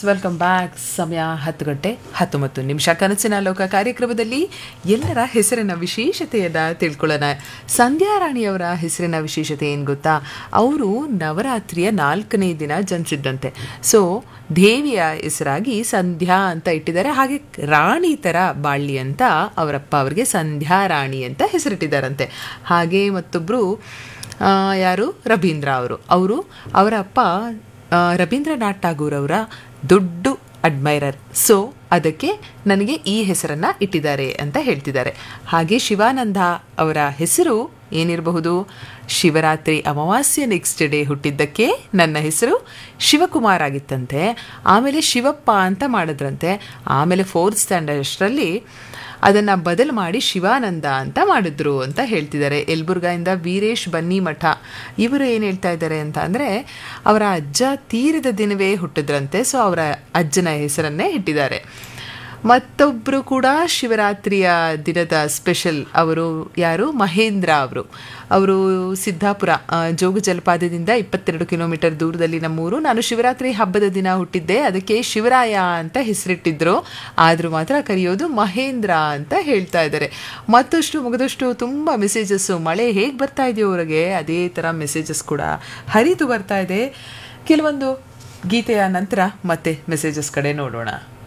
welcome back ಸಮಯ ಹತ್ತು ಗಂಟೆ ಹತ್ತೊಂಬತ್ತು ನಿಮಿಷ ಕನಸಿನ ಲೋಕ ಕಾರ್ಯಕ್ರಮದಲ್ಲಿ ಎಲ್ಲರ ಹೆಸರಿನ ವಿಶೇಷತೆಯನ್ನು ತಿಳ್ಕೊಳ್ಳೋಣ ಸಂಧ್ಯಾ ರಾಣಿಯವರ ಹೆಸರಿನ ವಿಶೇಷತೆ ಏನು ಗೊತ್ತಾ ಅವರು ನವರಾತ್ರಿಯ ನಾಲ್ಕನೇ ದಿನ ಜನಿಸಿದ್ದಂತೆ ಸೊ ದೇವಿಯ ಹೆಸರಾಗಿ ಸಂಧ್ಯಾ ಅಂತ ಇಟ್ಟಿದ್ದಾರೆ ಹಾಗೆ ರಾಣಿ ಥರ ಬಾಳ್ಲಿ ಅಂತ ಅವರಪ್ಪ ಅವರಿಗೆ ಸಂಧ್ಯಾ ರಾಣಿ ಅಂತ ಹೆಸರಿಟ್ಟಿದ್ದಾರಂತೆ ಹಾಗೆ ಮತ್ತೊಬ್ಬರು ಯಾರು ರವೀಂದ್ರ ಅವರು ಅವರು ಅವರ ಅಪ್ಪ ಆ, ರವೀಂದ್ರನಾಥ್ ಠಾಗೂರ್ ಅವರ ದೊಡ್ಡ ಅಡ್ಮೈರರ್ ಸೊ ಅದಕ್ಕೆ ನನಗೆ ಈ ಹೆಸರನ್ನ ಇಟ್ಟಿದ್ದಾರೆ ಅಂತ ಹೇಳ್ತಿದ್ದಾರೆ ಹಾಗೆ ಶಿವಾನಂದ ಅವರ ಹೆಸರು ಏನಿರಬಹುದು ಶಿವರಾತ್ರಿ ಅಮಾವಾಸ್ಯೆ ನೆಕ್ಸ್ಟ್ ಡೇ ಹುಟ್ಟಿದ್ದಕ್ಕೆ ನನ್ನ ಹೆಸರು ಶಿವಕುಮಾರ್ ಆಗಿತ್ತಂತೆ ಆಮೇಲೆ ಶಿವಪ್ಪ ಅಂತ ಮಾಡಿದ್ರಂತೆ ಆಮೇಲೆ ಫೋರ್ತ್ ಸ್ಟ್ಯಾಂಡರ್ಡ್ ಅಷ್ಟರಲ್ಲಿ ಅದನ್ನು ಬದಲು ಮಾಡಿ ಶಿವಾನಂದ ಅಂತ ಮಾಡಿದ್ರು ಅಂತ ಹೇಳ್ತಿದ್ದಾರೆ ಯಲಬುರ್ಗಾಯಿಂದ ವೀರೇಶ್ ಬನ್ನಿಮಠ ಇವರು ಏನು ಹೇಳ್ತಾ ಇದ್ದಾರೆ ಅಂತ ಅಂದರೆ ಅವರ ಅಜ್ಜ ತೀರಿದ ದಿನವೇ ಹುಟ್ಟಿದ್ರಂತೆ ಸೊ ಅವರ ಅಜ್ಜನ ಹೆಸರನ್ನೇ ಇಟ್ಟಿದ್ದಾರೆ ಮತ್ತೊಬ್ಬರು ಕೂಡ ಶಿವರಾತ್ರಿಯ ದಿನದ ಸ್ಪೆಷಲ್ ಅವರು ಯಾರು ಮಹೇಂದ್ರ ಅವರು ಅವರು ಸಿದ್ದಾಪುರ ಆ, ಜೋಗ ಜಲಪಾತದಿಂದ ಇಪ್ಪತ್ತೆರಡು ಕಿಲೋಮೀಟರ್ ದೂರದಲ್ಲಿ ನಮ್ಮೂರು ನಾನು ಶಿವರಾತ್ರಿ ಹಬ್ಬದ ದಿನ ಹುಟ್ಟಿದ್ದೆ ಅದಕ್ಕೆ ಶಿವರಾಯ ಅಂತ ಹೆಸರಿಟ್ಟಿದ್ರು ಆದರೂ ಮಾತ್ರ ಕರೆಯೋದು ಮಹೇಂದ್ರ ಅಂತ ಹೇಳ್ತಾ ಇದ್ದಾರೆ ಮತ್ತಷ್ಟು ಮುಗಿದಷ್ಟು ತುಂಬ ಮೆಸೇಜಸ್ಸು ಮಳೆ ಹೇಗೆ ಬರ್ತಾ ಇದೆಯೋ ಅವ್ರಿಗೆ ಅದೇ ಥರ ಮೆಸೇಜಸ್ ಕೂಡ ಹರಿದು ಬರ್ತಾ ಇದೆ ಕೆಲವೊಂದು ಗೀತೆಯ ನಂತರ ಮತ್ತೆ ಮೆಸೇಜಸ್ ಕಡೆ ನೋಡೋಣ